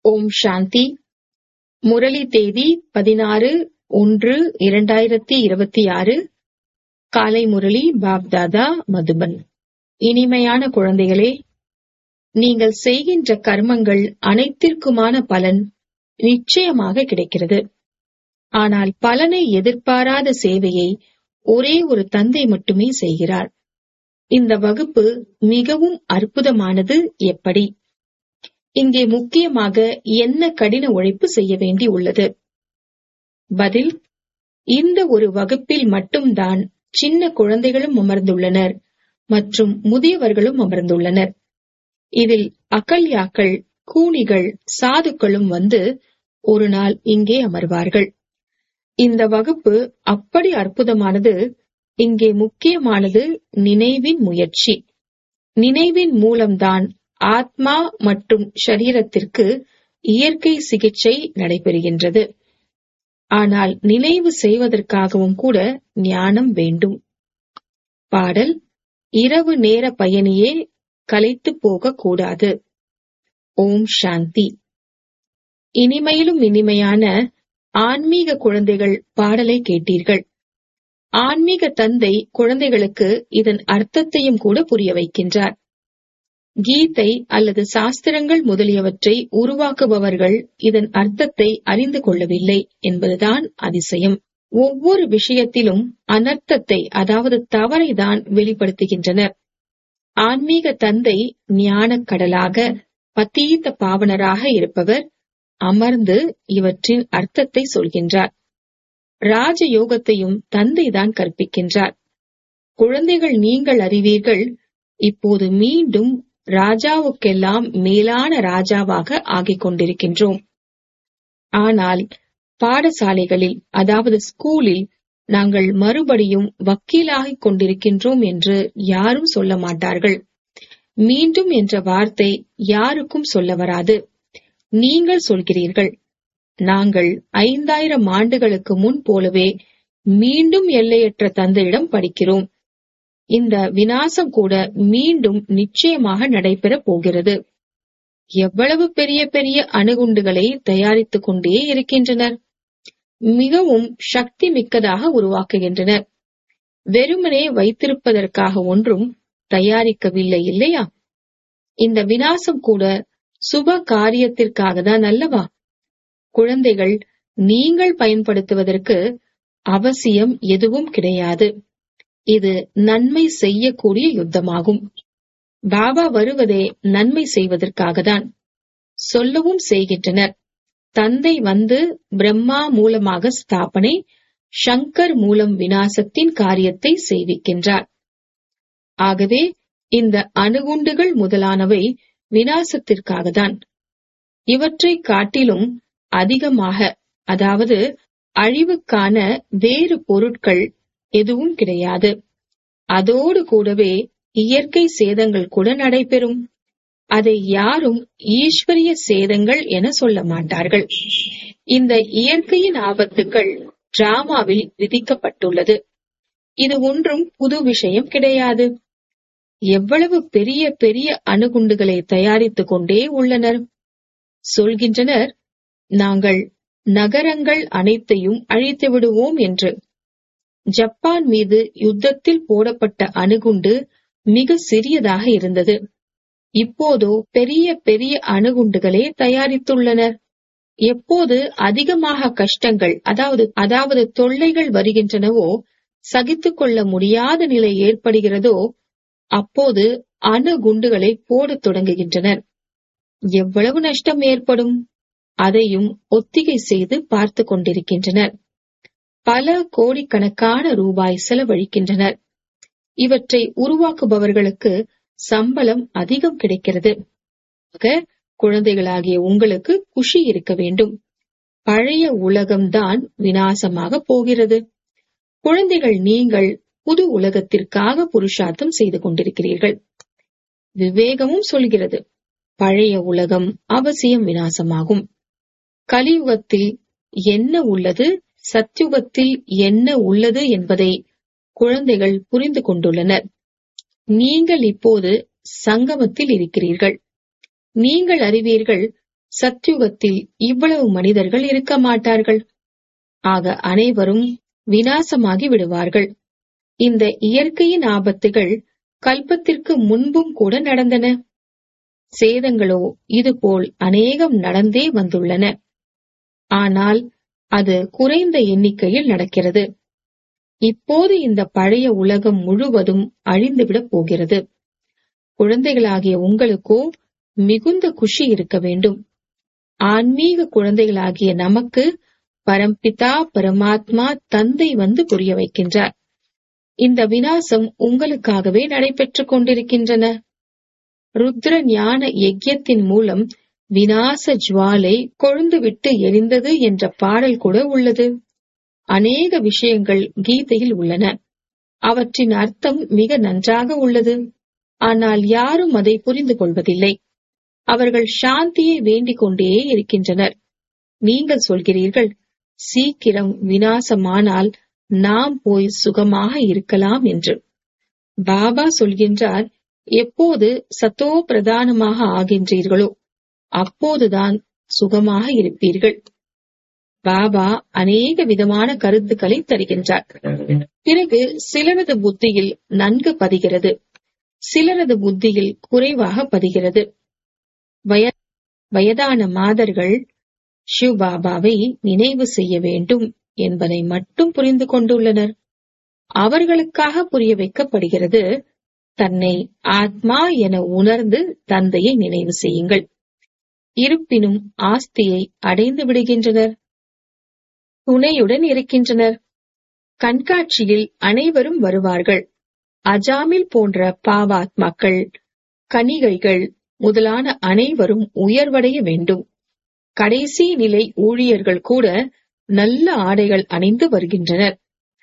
ஓம் சாந்தி முரளி தேதி பதினாறு ஒன்று இரண்டாயிரத்தி இருபத்தி ஆறு காலை முரளி பாப்தாதா மதுபன் இனிமையான குழந்தைகளே நீங்கள் செய்கின்ற கர்மங்கள் அனைத்திற்குமான பலன் நிச்சயமாக கிடைக்கிறது ஆனால் பலனை எதிர்பாராத சேவையை ஒரே ஒரு தந்தை மட்டுமே செய்கிறார் இந்த வகுப்பு மிகவும் அற்புதமானது எப்படி இங்கே முக்கியமாக என்ன கடின உழைப்பு செய்ய வேண்டி உள்ளது பதில் இந்த ஒரு வகுப்பில் மட்டும்தான் சின்ன குழந்தைகளும் அமர்ந்துள்ளனர் மற்றும் முதியவர்களும் அமர்ந்துள்ளனர் இதில் அகல்யாக்கள் கூலிகள் சாதுக்களும் வந்து ஒரு நாள் இங்கே அமர்வார்கள் இந்த வகுப்பு அப்படி அற்புதமானது இங்கே முக்கியமானது நினைவின் முயற்சி நினைவின் மூலம்தான் ஆத்மா மற்றும் ஷரீரத்திற்கு இயற்கை சிகிச்சை நடைபெறுகின்றது ஆனால் நினைவு செய்வதற்காகவும் கூட ஞானம் வேண்டும் பாடல் இரவு நேர பயணியே கலைத்து போக கூடாது ஓம் சாந்தி இனிமையிலும் இனிமையான ஆன்மீக குழந்தைகள் பாடலை கேட்டீர்கள் ஆன்மீக தந்தை குழந்தைகளுக்கு இதன் அர்த்தத்தையும் கூட புரிய வைக்கின்றார் கீதை அல்லது சாஸ்திரங்கள் முதலியவற்றை உருவாக்குபவர்கள் இதன் அர்த்தத்தை அறிந்து கொள்ளவில்லை என்பதுதான் அதிசயம் ஒவ்வொரு விஷயத்திலும் அனர்த்தத்தை அதாவது தவறை தான் வெளிப்படுத்துகின்றனர் ஆன்மீக தந்தை ஞானக் கடலாக பத்தீத்த பாவனராக இருப்பவர் அமர்ந்து இவற்றின் அர்த்தத்தை சொல்கின்றார் ராஜயோகத்தையும் தந்தைதான் கற்பிக்கின்றார் குழந்தைகள் நீங்கள் அறிவீர்கள் இப்போது மீண்டும் ராஜாவுக்கெல்லாம் மேலான ராஜாவாக ஆகிக் கொண்டிருக்கின்றோம் ஆனால் பாடசாலைகளில் அதாவது ஸ்கூலில் நாங்கள் மறுபடியும் வக்கீலாகிக் கொண்டிருக்கின்றோம் என்று யாரும் சொல்ல மாட்டார்கள் மீண்டும் என்ற வார்த்தை யாருக்கும் சொல்ல வராது நீங்கள் சொல்கிறீர்கள் நாங்கள் ஐந்தாயிரம் ஆண்டுகளுக்கு முன் போலவே மீண்டும் எல்லையற்ற தந்தையிடம் படிக்கிறோம் இந்த வினாசம் கூட மீண்டும் நிச்சயமாக நடைபெறப் போகிறது எவ்வளவு பெரிய பெரிய அணுகுண்டுகளை தயாரித்துக் கொண்டே இருக்கின்றனர் மிகவும் சக்தி மிக்கதாக உருவாக்குகின்றனர் வெறுமனே வைத்திருப்பதற்காக ஒன்றும் தயாரிக்கவில்லை இல்லையா இந்த வினாசம் கூட சுப காரியத்திற்காக தான் அல்லவா குழந்தைகள் நீங்கள் பயன்படுத்துவதற்கு அவசியம் எதுவும் கிடையாது இது நன்மை செய்யக்கூடிய யுத்தமாகும் பாபா வருவதே நன்மை செய்வதற்காகத்தான் சொல்லவும் செய்கின்றனர் தந்தை வந்து பிரம்மா மூலமாக ஸ்தாபனை சங்கர் மூலம் வினாசத்தின் காரியத்தை செய்விக்கின்றார் ஆகவே இந்த அணுகுண்டுகள் முதலானவை வினாசத்திற்காகத்தான் இவற்றை காட்டிலும் அதிகமாக அதாவது அழிவுக்கான வேறு பொருட்கள் எதுவும் கிடையாது அதோடு கூடவே இயற்கை சேதங்கள் கூட நடைபெறும் அதை யாரும் ஈஸ்வரிய சேதங்கள் என சொல்ல மாட்டார்கள் இந்த இயற்கையின் ஆபத்துக்கள் டிராமாவில் விதிக்கப்பட்டுள்ளது இது ஒன்றும் புது விஷயம் கிடையாது எவ்வளவு பெரிய பெரிய அணுகுண்டுகளை தயாரித்துக் கொண்டே உள்ளனர் சொல்கின்றனர் நாங்கள் நகரங்கள் அனைத்தையும் அழித்து விடுவோம் என்று ஜப்பான் மீது யுத்தத்தில் போடப்பட்ட அணுகுண்டு மிக சிறியதாக இருந்தது இப்போதோ பெரிய பெரிய அணுகுண்டுகளே தயாரித்துள்ளனர் எப்போது அதிகமாக கஷ்டங்கள் அதாவது அதாவது தொல்லைகள் வருகின்றனவோ சகித்துக் கொள்ள முடியாத நிலை ஏற்படுகிறதோ அப்போது அணுகுண்டுகளை போடத் தொடங்குகின்றனர் எவ்வளவு நஷ்டம் ஏற்படும் அதையும் ஒத்திகை செய்து பார்த்து கொண்டிருக்கின்றனர் பல கோடிக்கணக்கான ரூபாய் செலவழிக்கின்றனர் இவற்றை உருவாக்குபவர்களுக்கு சம்பளம் அதிகம் கிடைக்கிறது குழந்தைகளாகிய உங்களுக்கு குஷி இருக்க வேண்டும் பழைய உலகம்தான் வினாசமாக போகிறது குழந்தைகள் நீங்கள் புது உலகத்திற்காக புருஷார்த்தம் செய்து கொண்டிருக்கிறீர்கள் விவேகமும் சொல்கிறது பழைய உலகம் அவசியம் வினாசமாகும் கலியுகத்தில் என்ன உள்ளது சத்யுகத்தில் என்ன உள்ளது என்பதை குழந்தைகள் புரிந்து கொண்டுள்ளனர் நீங்கள் இப்போது சங்கமத்தில் இருக்கிறீர்கள் நீங்கள் அறிவீர்கள் சத்யுகத்தில் இவ்வளவு மனிதர்கள் இருக்க மாட்டார்கள் ஆக அனைவரும் வினாசமாகி விடுவார்கள் இந்த இயற்கையின் ஆபத்துகள் கல்பத்திற்கு முன்பும் கூட நடந்தன சேதங்களோ இதுபோல் அநேகம் நடந்தே வந்துள்ளன ஆனால் அது குறைந்த எண்ணிக்கையில் நடக்கிறது இப்போது இந்த பழைய உலகம் முழுவதும் அழிந்துவிடப் போகிறது குழந்தைகளாகிய உங்களுக்கோ மிகுந்த குஷி இருக்க வேண்டும் ஆன்மீக குழந்தைகளாகிய நமக்கு பரம்பிதா பரமாத்மா தந்தை வந்து புரிய வைக்கின்றார் இந்த வினாசம் உங்களுக்காகவே நடைபெற்றுக் கொண்டிருக்கின்றன ருத்ர ஞான யஜ்யத்தின் மூலம் வினாச ஜுவாலை கொழுந்துவிட்டு எரிந்தது என்ற பாடல் கூட உள்ளது அநேக விஷயங்கள் கீதையில் உள்ளன அவற்றின் அர்த்தம் மிக நன்றாக உள்ளது ஆனால் யாரும் அதை புரிந்து கொள்வதில்லை அவர்கள் சாந்தியை வேண்டிக் கொண்டே இருக்கின்றனர் நீங்கள் சொல்கிறீர்கள் சீக்கிரம் வினாசமானால் நாம் போய் சுகமாக இருக்கலாம் என்று பாபா சொல்கின்றார் எப்போது சத்தோ பிரதானமாக ஆகின்றீர்களோ அப்போதுதான் சுகமாக இருப்பீர்கள் பாபா அநேக விதமான கருத்துக்களை தருகின்றார் பிறகு சிலரது புத்தியில் நன்கு பதிகிறது சிலரது புத்தியில் குறைவாக பதிகிறது வய- வயதான மாதர்கள் சிவபாபாவை நினைவு செய்ய வேண்டும் என்பதை மட்டும் புரிந்து கொண்டுள்ளனர் அவர்களுக்காக புரிய வைக்கப்படுகிறது தன்னை ஆத்மா என உணர்ந்து தந்தையை நினைவு செய்யுங்கள் இருப்பினும் ஆஸ்தியை அடைந்து விடுகின்றனர் துணையுடன் இருக்கின்றனர் கண்காட்சியில் அனைவரும் வருவார்கள் அஜாமில் போன்ற பாவாத்மாக்கள் கணிகைகள் முதலான அனைவரும் உயர்வடைய வேண்டும் கடைசி நிலை ஊழியர்கள் கூட நல்ல ஆடைகள் அணிந்து வருகின்றனர்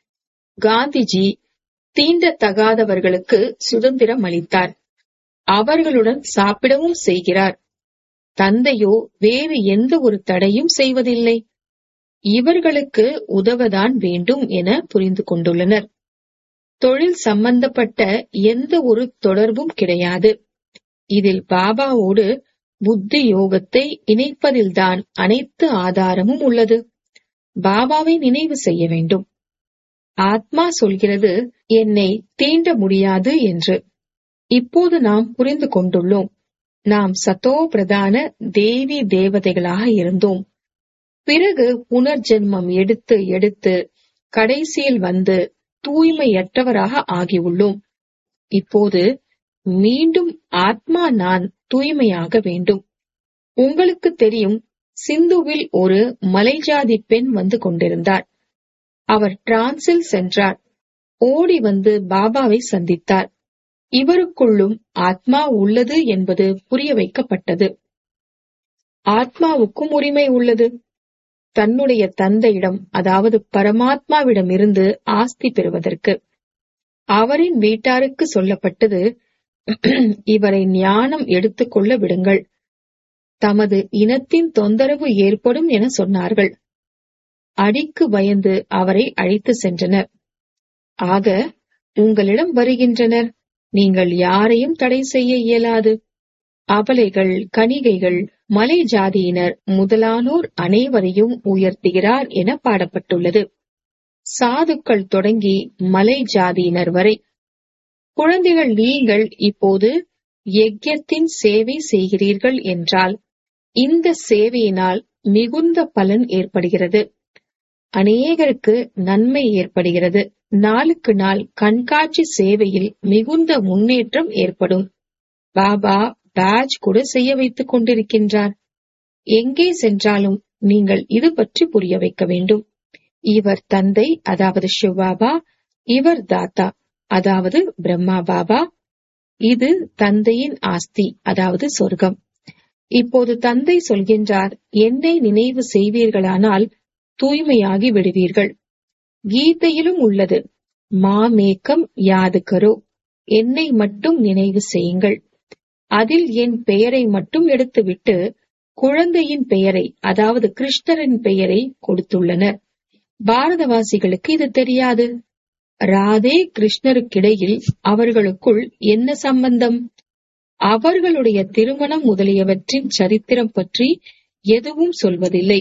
காந்திஜி தீண்டத்தகாதவர்களுக்கு சுதந்திரம் அளித்தார் அவர்களுடன் சாப்பிடவும் செய்கிறார் தந்தையோ வேறு எந்த ஒரு தடையும் செய்வதில்லை இவர்களுக்கு உதவதான் வேண்டும் என புரிந்து கொண்டுள்ளனர் தொழில் சம்பந்தப்பட்ட எந்த ஒரு தொடர்பும் கிடையாது இதில் பாபாவோடு புத்தி யோகத்தை இணைப்பதில்தான் அனைத்து ஆதாரமும் உள்ளது பாபாவை நினைவு செய்ய வேண்டும் ஆத்மா சொல்கிறது என்னை தீண்ட முடியாது என்று இப்போது நாம் புரிந்து கொண்டுள்ளோம் நாம் சத்தோ பிரதான தேவி தேவதைகளாக இருந்தோம் பிறகு புனர்ஜென்மம் எடுத்து எடுத்து கடைசியில் வந்து தூய்மையற்றவராக ஆகியுள்ளோம் இப்போது மீண்டும் ஆத்மா நான் தூய்மையாக வேண்டும் உங்களுக்கு தெரியும் சிந்துவில் ஒரு மலைஜாதி பெண் வந்து கொண்டிருந்தார் அவர் டிரான்சில் சென்றார் ஓடி வந்து பாபாவை சந்தித்தார் இவருக்குள்ளும் ஆத்மா உள்ளது என்பது புரிய வைக்கப்பட்டது ஆத்மாவுக்கும் உரிமை உள்ளது தன்னுடைய தந்தையிடம் அதாவது பரமாத்மாவிடம் இருந்து ஆஸ்தி பெறுவதற்கு அவரின் வீட்டாருக்கு சொல்லப்பட்டது இவரை ஞானம் எடுத்துக்கொள்ள விடுங்கள் தமது இனத்தின் தொந்தரவு ஏற்படும் என சொன்னார்கள் அடிக்கு பயந்து அவரை அழைத்து சென்றனர் ஆக உங்களிடம் வருகின்றனர் நீங்கள் யாரையும் தடை செய்ய இயலாது அபலைகள் கணிகைகள் மலை ஜாதியினர் முதலானோர் அனைவரையும் உயர்த்துகிறார் என பாடப்பட்டுள்ளது சாதுக்கள் தொடங்கி மலை ஜாதியினர் வரை குழந்தைகள் நீங்கள் இப்போது யஜ்யத்தின் சேவை செய்கிறீர்கள் என்றால் இந்த சேவையினால் மிகுந்த பலன் ஏற்படுகிறது அநேகருக்கு நன்மை ஏற்படுகிறது நாளுக்கு நாள் கண்காட்சி சேவையில் மிகுந்த முன்னேற்றம் ஏற்படும் பாபா பேட்ச் கூட செய்ய வைத்துக் கொண்டிருக்கின்றார் எங்கே சென்றாலும் நீங்கள் இது பற்றி புரிய வைக்க வேண்டும் இவர் தந்தை அதாவது சிவபாபா இவர் தாத்தா அதாவது பிரம்மா பாபா இது தந்தையின் ஆஸ்தி அதாவது சொர்க்கம் இப்போது தந்தை சொல்கின்றார் என்னை நினைவு செய்வீர்களானால் தூய்மையாகி விடுவீர்கள் கீதையிலும் உள்ளது மாமேக்கம் யாது கரோ என்னை மட்டும் நினைவு செய்யுங்கள் அதில் என் பெயரை மட்டும் எடுத்துவிட்டு குழந்தையின் பெயரை அதாவது கிருஷ்ணரின் பெயரை கொடுத்துள்ளனர் பாரதவாசிகளுக்கு இது தெரியாது ராதே கிருஷ்ணருக்கிடையில் அவர்களுக்குள் என்ன சம்பந்தம் அவர்களுடைய திருமணம் முதலியவற்றின் சரித்திரம் பற்றி எதுவும் சொல்வதில்லை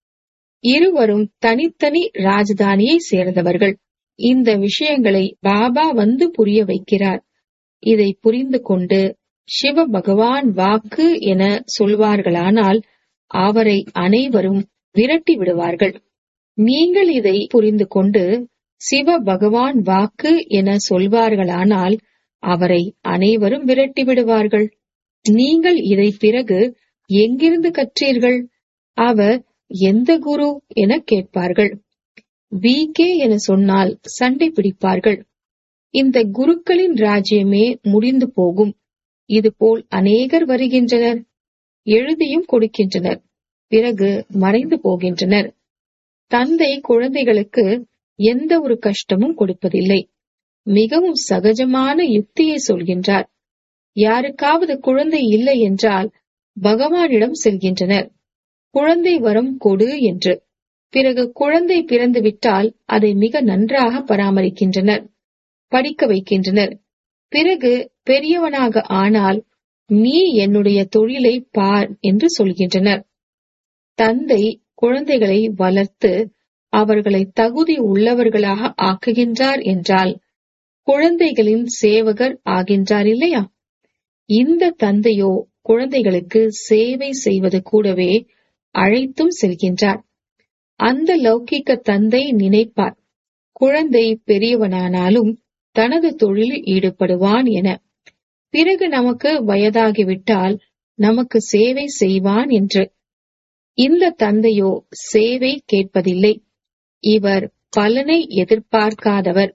இருவரும் தனித்தனி ராஜதானியை சேர்ந்தவர்கள் இந்த விஷயங்களை பாபா வந்து புரிய வைக்கிறார் இதை புரிந்து கொண்டு சிவ பகவான் வாக்கு என சொல்வார்களானால் அவரை அனைவரும் விரட்டி விடுவார்கள் நீங்கள் இதை புரிந்து கொண்டு சிவ பகவான் வாக்கு என சொல்வார்களானால் அவரை அனைவரும் விரட்டி விடுவார்கள் நீங்கள் இதை பிறகு எங்கிருந்து கற்றீர்கள் அவர் எந்த குரு என கேட்பார்கள் வி கே என சொன்னால் சண்டை பிடிப்பார்கள் இந்த குருக்களின் ராஜ்யமே முடிந்து போகும் இதுபோல் அநேகர் வருகின்றனர் எழுதியும் கொடுக்கின்றனர் பிறகு மறைந்து போகின்றனர் தந்தை குழந்தைகளுக்கு எந்த ஒரு கஷ்டமும் கொடுப்பதில்லை மிகவும் சகஜமான யுக்தியை சொல்கின்றார் யாருக்காவது குழந்தை இல்லை என்றால் பகவானிடம் செல்கின்றனர் குழந்தை வரம் கொடு என்று பிறகு குழந்தை பிறந்துவிட்டால் அதை மிக நன்றாக பராமரிக்கின்றனர் படிக்க வைக்கின்றனர் பிறகு பெரியவனாக ஆனால் நீ என்னுடைய தொழிலை பார் என்று சொல்கின்றனர் தந்தை குழந்தைகளை வளர்த்து அவர்களை தகுதி உள்ளவர்களாக ஆக்குகின்றார் என்றால் குழந்தைகளின் சேவகர் ஆகின்றார் இல்லையா இந்த தந்தையோ குழந்தைகளுக்கு சேவை செய்வது கூடவே அழைத்தும் செல்கின்றார் அந்த லௌகிக்க தந்தை நினைப்பார் குழந்தை பெரியவனானாலும் தனது தொழிலில் ஈடுபடுவான் என பிறகு நமக்கு வயதாகிவிட்டால் நமக்கு சேவை செய்வான் என்று இந்த தந்தையோ சேவை கேட்பதில்லை இவர் பலனை எதிர்பார்க்காதவர்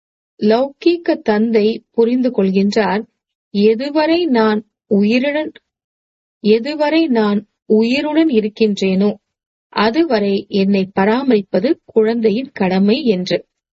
லௌகீக தந்தை புரிந்து கொள்கின்றார் எதுவரை நான் உயிருடன் எதுவரை நான் உயிருடன் இருக்கின்றேனோ அதுவரை என்னை பராமரிப்பது குழந்தையின் கடமை என்று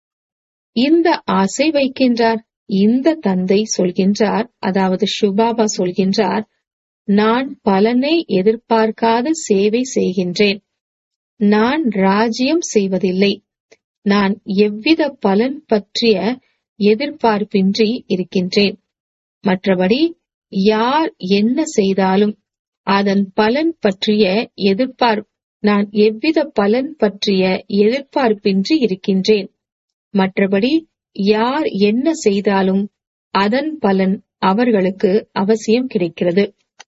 இந்த ஆசை வைக்கின்றார் இந்த தந்தை சொல்கின்றார் அதாவது சுபாபா சொல்கின்றார் நான் பலனை எதிர்பார்க்காத சேவை செய்கின்றேன் நான் ராஜ்யம் செய்வதில்லை நான் எவ்வித பலன் பற்றிய எதிர்பார்ப்பின்றி இருக்கின்றேன் மற்றபடி யார் என்ன செய்தாலும் அதன் பலன் பற்றிய எதிர்பார் நான் எவ்வித பலன் பற்றிய எதிர்பார்ப்பின்றி இருக்கின்றேன் மற்றபடி யார் என்ன செய்தாலும் அதன் பலன் அவர்களுக்கு அவசியம் கிடைக்கிறது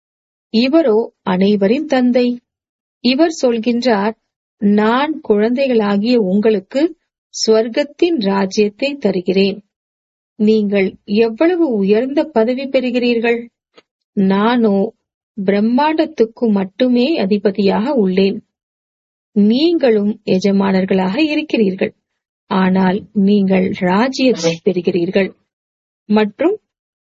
இவரோ அனைவரின் தந்தை இவர் சொல்கின்றார் நான் குழந்தைகளாகிய உங்களுக்கு ஸ்வர்க்கத்தின் ராஜ்யத்தை தருகிறேன் நீங்கள் எவ்வளவு உயர்ந்த பதவி பெறுகிறீர்கள் நானோ பிரம்மாண்டத்துக்கு மட்டுமே அதிபதியாக உள்ளேன் நீங்களும் எஜமானர்களாக இருக்கிறீர்கள் ஆனால் நீங்கள் ராஜ்யத்தை பெறுகிறீர்கள் மற்றும்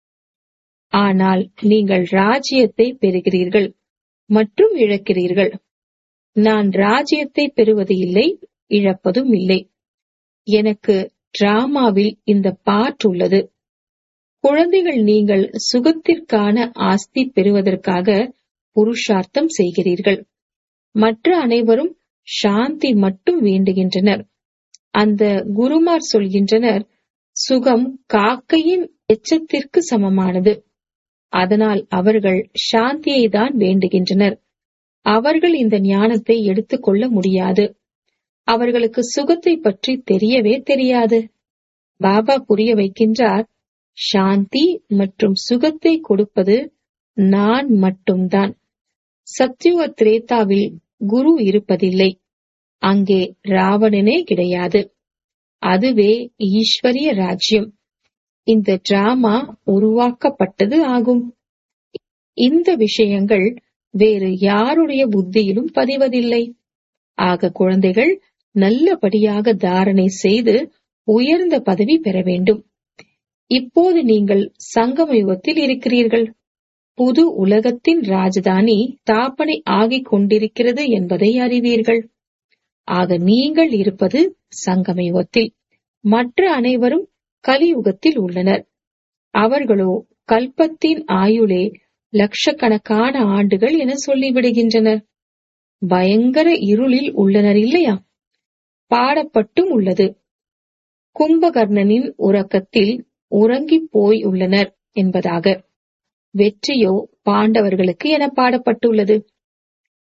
ஆனால் நீங்கள் ராஜ்யத்தை பெறுகிறீர்கள் மற்றும் இழக்கிறீர்கள் நான் ராஜ்யத்தை பெறுவது இல்லை இழப்பதும் இல்லை எனக்கு டிராமாவில் இந்த பாட் உள்ளது குழந்தைகள் நீங்கள் சுகத்திற்கான ஆஸ்தி பெறுவதற்காக புருஷார்த்தம் செய்கிறீர்கள் மற்ற அனைவரும் சாந்தி மட்டும் வேண்டுகின்றனர் அந்த குருமார் சொல்கின்றனர் சுகம் காக்கையின் எச்சத்திற்கு சமமானது அதனால் அவர்கள் சாந்தியை தான் வேண்டுகின்றனர் அவர்கள் இந்த ஞானத்தை எடுத்துக்கொள்ள முடியாது அவர்களுக்கு சுகத்தை பற்றி தெரியவே தெரியாது பாபா புரிய வைக்கின்றார் சாந்தி மற்றும் சுகத்தை கொடுப்பது நான் மட்டும்தான் சத்யுக திரேதாவில் குரு இருப்பதில்லை அங்கே ராவணனே கிடையாது அதுவே ஈஸ்வரிய ராஜ்யம் இந்த டிராமா உருவாக்கப்பட்டது ஆகும் இந்த விஷயங்கள் வேறு யாருடைய புத்தியிலும் பதிவதில்லை ஆக குழந்தைகள் நல்லபடியாக தாரணை செய்து உயர்ந்த பதவி பெற வேண்டும் இப்போது நீங்கள் சங்கம யுகத்தில் இருக்கிறீர்கள் புது உலகத்தின் ராஜதானி தாப்பனை ஆகிக் கொண்டிருக்கிறது என்பதை அறிவீர்கள் ஆக நீங்கள் இருப்பது சங்கம யுகத்தில் மற்ற அனைவரும் கலியுகத்தில் உள்ளனர் அவர்களோ கல்பத்தின் ஆயுளே லட்சக்கணக்கான ஆண்டுகள் என சொல்லிவிடுகின்றனர் பயங்கர இருளில் உள்ளனர் இல்லையா பாடப்பட்டும் உள்ளது கும்பகர்ணனின் உறக்கத்தில் உறங்கிப் போய் உள்ளனர் என்பதாக வெற்றியோ பாண்டவர்களுக்கு என பாடப்பட்டுள்ளது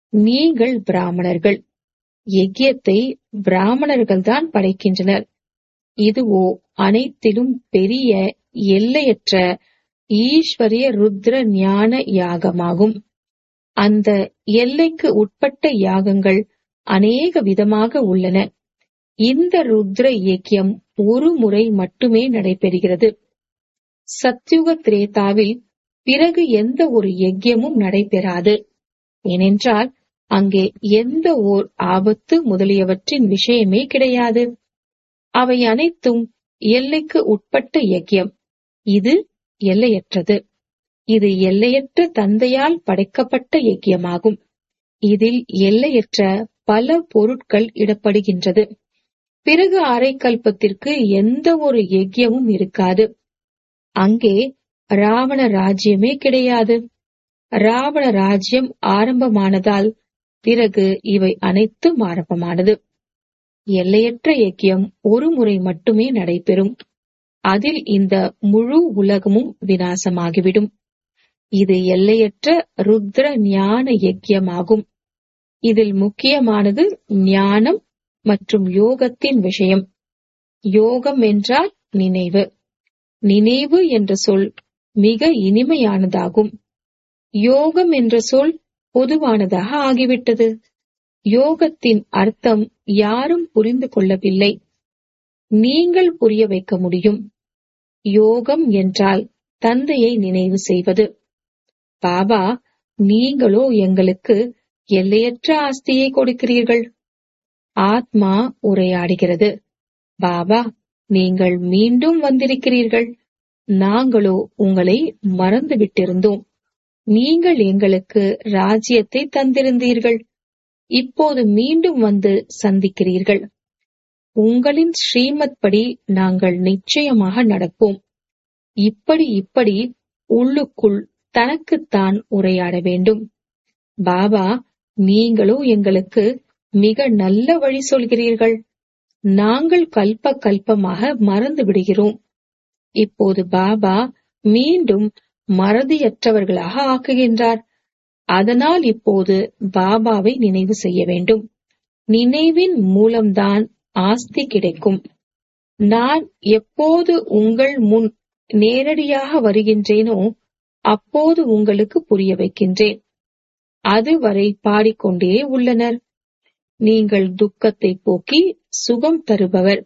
நீங்கள் பிராமணர்கள் யஜ்யத்தை பிராமணர்கள்தான் படைக்கின்றனர் இதுவோ அனைத்திலும் பெரிய எல்லையற்ற ஈஸ்வரிய ருத்ர ஞான யாகமாகும் அந்த எல்லைக்கு உட்பட்ட யாகங்கள் அநேக விதமாக உள்ளன இந்த ருத்ர யஜ்யம் ஒரு முறை மட்டுமே நடைபெறுகிறது சத்யுக திரேதாவில் பிறகு எந்த ஒரு யஜ்யமும் நடைபெறாது ஏனென்றால் அங்கே எந்த ஓர் ஆபத்து முதலியவற்றின் விஷயமே கிடையாது அவை அனைத்தும் எல்லைக்கு உட்பட்ட யஜ்யம் இது எல்லையற்றது இது எல்லையற்ற தந்தையால் படைக்கப்பட்ட யஜ்யமாகும் இதில் எல்லையற்ற பல பொருட்கள் இடப்படுகின்றது பிறகு அரைக்கல்பத்திற்கு எந்த ஒரு யஜ்யமும் இருக்காது அங்கே ராவண ராஜ்யமே கிடையாது ராவண ராஜ்யம் ஆரம்பமானதால் பிறகு இவை அனைத்தும் ஆரம்பமானது எல்லையற்ற யஜ்யம் ஒரு முறை மட்டுமே நடைபெறும் அதில் இந்த முழு உலகமும் வினாசமாகிவிடும் இது எல்லையற்ற ருத்ர ஞான யஜ்யமாகும் இதில் முக்கியமானது ஞானம் மற்றும் யோகத்தின் விஷயம் யோகம் என்றால் நினைவு நினைவு என்ற சொல் மிக இனிமையானதாகும் யோகம் என்ற சொல் பொதுவானதாக ஆகிவிட்டது யோகத்தின் அர்த்தம் யாரும் புரிந்து கொள்ளவில்லை நீங்கள் புரிய வைக்க முடியும் யோகம் என்றால் தந்தையை நினைவு செய்வது பாபா நீங்களோ எங்களுக்கு எல்லையற்ற ஆஸ்தியை கொடுக்கிறீர்கள் ஆத்மா உரையாடுகிறது பாபா நீங்கள் மீண்டும் வந்திருக்கிறீர்கள் நாங்களோ உங்களை மறந்து விட்டிருந்தோம் நீங்கள் எங்களுக்கு ராஜ்யத்தை தந்திருந்தீர்கள் இப்போது மீண்டும் வந்து சந்திக்கிறீர்கள் உங்களின் ஸ்ரீமத் படி நாங்கள் நிச்சயமாக நடப்போம் இப்படி இப்படி உள்ளுக்குள் தனக்குத்தான் உரையாட வேண்டும் பாபா நீங்களோ எங்களுக்கு மிக நல்ல வழி சொல்கிறீர்கள் நாங்கள் கல்ப கல்பமாக மறந்து விடுகிறோம் இப்போது பாபா மீண்டும் மறதியற்றவர்களாக ஆக்குகின்றார் அதனால் இப்போது பாபாவை நினைவு செய்ய வேண்டும் நினைவின் மூலம்தான் ஆஸ்தி கிடைக்கும் நான் எப்போது உங்கள் முன் நேரடியாக வருகின்றேனோ அப்போது உங்களுக்கு புரிய வைக்கின்றேன் அதுவரை பாடிக்கொண்டே உள்ளனர் நீங்கள் துக்கத்தை போக்கி சுகம் தருபவர்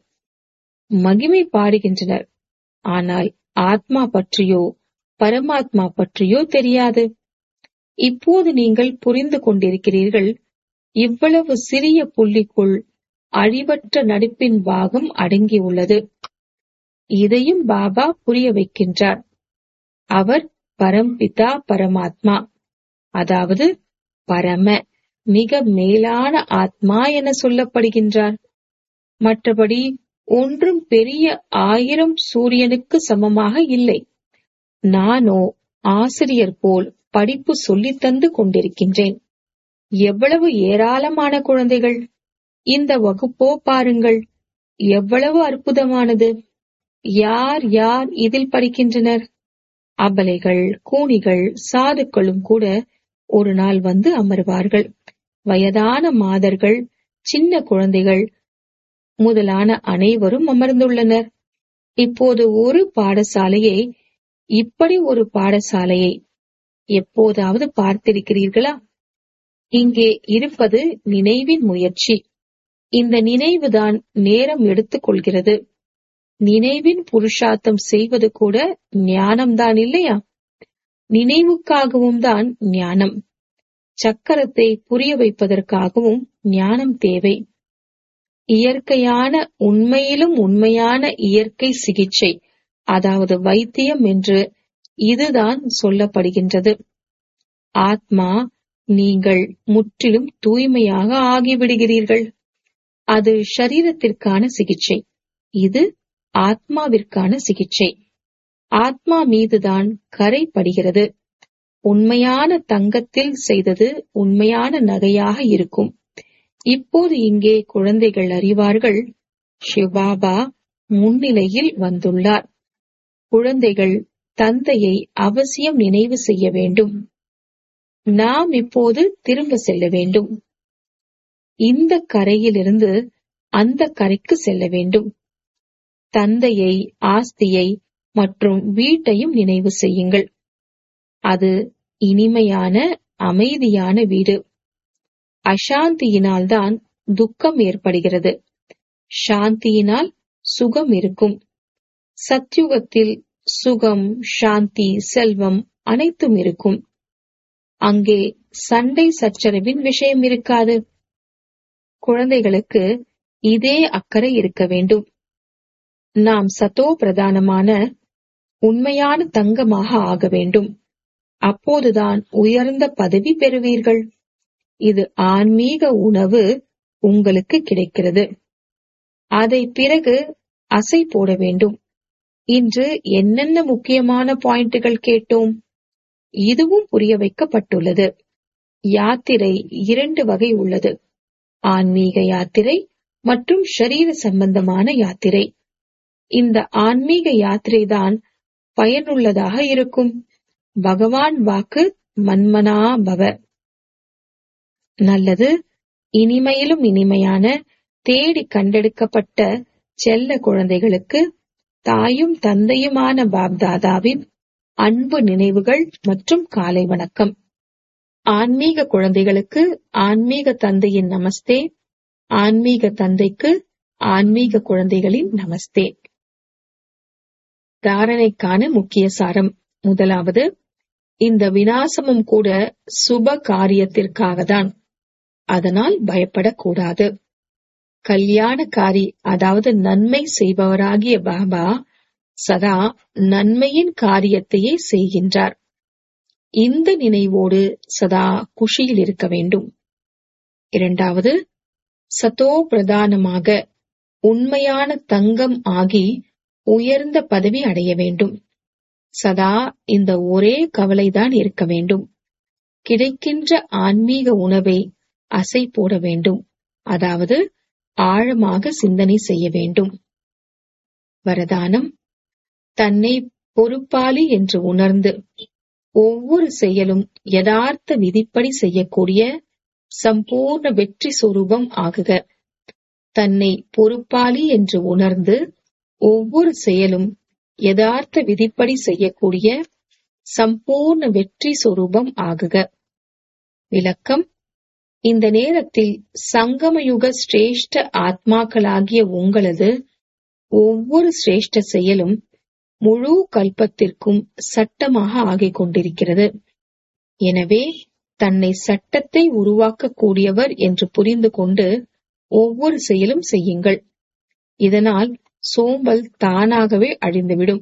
மகிமை பாடுகின்றனர் ஆனால் ஆத்மா பற்றியோ பரமாத்மா பற்றியோ தெரியாது இப்போது நீங்கள் புரிந்து கொண்டிருக்கிறீர்கள் இவ்வளவு சிறிய புள்ளிக்குள் அழிவற்ற நடிப்பின் பாகம் அடங்கியுள்ளது இதையும் பாபா புரிய வைக்கின்றார் அவர் பரம்பிதா பரமாத்மா அதாவது பரம மிக மேலான ஆத்மா என சொல்லப்படுகின்றார் மற்றபடி ஒன்றும் பெரிய ஆயிரம் சூரியனுக்கு சமமாக இல்லை நானோ ஆசிரியர் போல் படிப்பு சொல்லித் தந்து கொண்டிருக்கின்றேன் எவ்வளவு ஏராளமான குழந்தைகள் இந்த வகுப்போ பாருங்கள் எவ்வளவு அற்புதமானது யார் யார் இதில் படிக்கின்றனர் அபலைகள் கூனிகள் சாதுக்களும் கூட ஒரு நாள் வந்து அமர்வார்கள் வயதான மாதர்கள் சின்ன குழந்தைகள் முதலான அனைவரும் அமர்ந்துள்ளனர் இப்போது ஒரு பாடசாலையை இப்படி ஒரு பாடசாலையை எப்போதாவது பார்த்திருக்கிறீர்களா இங்கே இருப்பது நினைவின் முயற்சி இந்த நினைவுதான் நேரம் எடுத்துக் கொள்கிறது நினைவின் புருஷார்த்தம் செய்வது கூட ஞானம்தான் இல்லையா நினைவுக்காகவும் தான் ஞானம் சக்கரத்தை புரிய வைப்பதற்காகவும் ஞானம் தேவை இயற்கையான உண்மையிலும் உண்மையான இயற்கை சிகிச்சை அதாவது வைத்தியம் என்று இதுதான் சொல்லப்படுகின்றது ஆத்மா நீங்கள் முற்றிலும் தூய்மையாக ஆகிவிடுகிறீர்கள் அது ஷரீரத்திற்கான சிகிச்சை இது ஆத்மாவிற்கான சிகிச்சை ஆத்மா மீதுதான் கரை படுகிறது உண்மையான தங்கத்தில் செய்தது உண்மையான நகையாக இருக்கும் இப்போது இங்கே குழந்தைகள் அறிவார்கள் சிவபாபா முன்னிலையில் வந்துள்ளார் குழந்தைகள் தந்தையை அவசியம் நினைவு செய்ய வேண்டும் நாம் இப்போது திரும்ப செல்ல வேண்டும் இந்த கரையிலிருந்து அந்த கரைக்கு செல்ல வேண்டும் தந்தையை ஆஸ்தியை மற்றும் வீட்டையும் நினைவு செய்யுங்கள் அது இனிமையான அமைதியான வீடு அசாந்தியினால்தான் துக்கம் ஏற்படுகிறது சாந்தியினால் சுகம் இருக்கும் சத்யுகத்தில் சுகம் சாந்தி செல்வம் அனைத்தும் இருக்கும் அங்கே சண்டை சச்சரவின் விஷயம் இருக்காது குழந்தைகளுக்கு இதே அக்கறை இருக்க வேண்டும் நாம் சத்தோ பிரதானமான உண்மையான தங்கமாக ஆக வேண்டும் அப்போதுதான் உயர்ந்த பதவி பெறுவீர்கள் இது ஆன்மீக உணவு உங்களுக்கு கிடைக்கிறது அதை பிறகு அசை போட வேண்டும் இன்று என்னென்ன முக்கியமான பாயிண்டுகள் கேட்டோம் இதுவும் புரிய வைக்கப்பட்டுள்ளது யாத்திரை இரண்டு வகை உள்ளது ஆன்மீக யாத்திரை மற்றும் ஷரீர சம்பந்தமான யாத்திரை இந்த ஆன்மீக யாத்திரை தான் பயனுள்ளதாக இருக்கும் பகவான் வாக்கு மன்மனா பவ நல்லது இனிமையிலும் இனிமையான தேடி கண்டெடுக்கப்பட்ட செல்ல குழந்தைகளுக்கு தாயும் தந்தையுமான பாப்தாதாவின் அன்பு நினைவுகள் மற்றும் காலை வணக்கம் ஆன்மீக குழந்தைகளுக்கு ஆன்மீக தந்தையின் நமஸ்தே ஆன்மீக தந்தைக்கு ஆன்மீக குழந்தைகளின் நமஸ்தே தாரணைக்கான முக்கிய சாரம் முதலாவது இந்த வினாசமும் கூட சுப காரியத்திற்காக தான் அதனால் பயப்படக்கூடாது கல்யாணக்காரி அதாவது நன்மை செய்பவராகிய பாபா சதா நன்மையின் காரியத்தையே செய்கின்றார் இந்த நினைவோடு சதா குஷியில் இருக்க வேண்டும் இரண்டாவது சதோ பிரதானமாக உண்மையான தங்கம் ஆகி உயர்ந்த பதவி அடைய வேண்டும் சதா இந்த ஒரே கவலைதான் இருக்க வேண்டும் கிடைக்கின்ற ஆன்மீக உணவை அசை போட வேண்டும் அதாவது ஆழமாக சிந்தனை செய்ய வேண்டும் வரதானம் தன்னை பொறுப்பாளி என்று உணர்ந்து ஒவ்வொரு செயலும் யதார்த்த விதிப்படி செய்யக்கூடிய சம்பூர்ண வெற்றி சொரூபம் ஆகுக தன்னை பொறுப்பாளி என்று உணர்ந்து ஒவ்வொரு செயலும் யதார்த்த விதிப்படி செய்யக்கூடிய சம்பூர்ண வெற்றி சொரூபம் ஆகுக விளக்கம் இந்த நேரத்தில் சங்கமயுக சிரேஷ்ட ஆத்மாக்களாகிய உங்களது ஒவ்வொரு சிரேஷ்ட செயலும் முழு கல்பத்திற்கும் சட்டமாக ஆகிக் கொண்டிருக்கிறது எனவே தன்னை சட்டத்தை உருவாக்கக்கூடியவர் என்று புரிந்து கொண்டு ஒவ்வொரு செயலும் செய்யுங்கள் இதனால் சோம்பல் தானாகவே அழிந்துவிடும்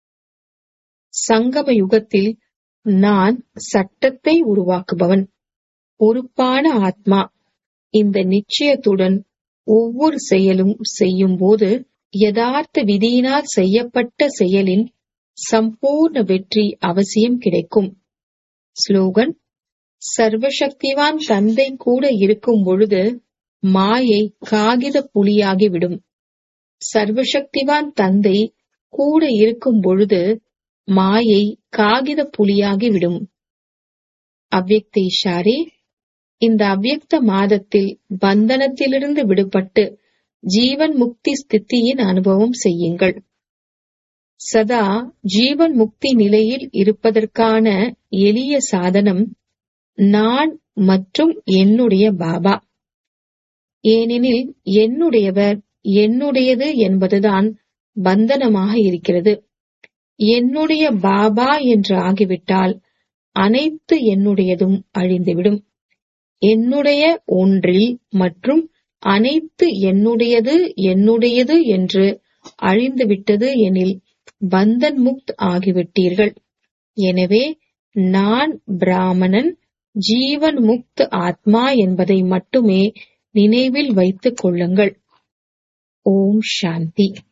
சங்கம யுகத்தில் நான் சட்டத்தை உருவாக்குபவன் பொறுப்பான ஆத்மா இந்த நிச்சயத்துடன் ஒவ்வொரு செயலும் செய்யும் போது யதார்த்த விதியினால் செய்யப்பட்ட செயலின் சம்பூர்ண வெற்றி அவசியம் கிடைக்கும் ஸ்லோகன் சர்வசக்திவான் தந்தை கூட இருக்கும் பொழுது மாயை காகித புலியாகிவிடும் சர்வசக்திவான் தந்தை கூட இருக்கும் பொழுது மாயை காகித புலியாகிவிடும் அவ்யக்த இஷாரே இந்த அவ்யக்த மாதத்தில் பந்தனத்திலிருந்து விடுபட்டு ஜீவன் முக்தி ஸ்தித்தியின் அனுபவம் செய்யுங்கள் சதா ஜீவன் முக்தி நிலையில் இருப்பதற்கான எளிய சாதனம் நான் மற்றும் என்னுடைய பாபா ஏனெனில் என்னுடையவர் என்னுடையது என்பதுதான் பந்தனமாக இருக்கிறது என்னுடைய பாபா என்று ஆகிவிட்டால் அனைத்து என்னுடையதும் அழிந்துவிடும் என்னுடைய ஒன்றில் மற்றும் அனைத்து என்னுடையது என்னுடையது என்று அழிந்துவிட்டது எனில் பந்தன் முக்த் ஆகிவிட்டீர்கள் எனவே நான் பிராமணன் ஜீவன் முக்த் ஆத்மா என்பதை மட்டுமே நினைவில் வைத்துக் கொள்ளுங்கள் ஓம் சாந்தி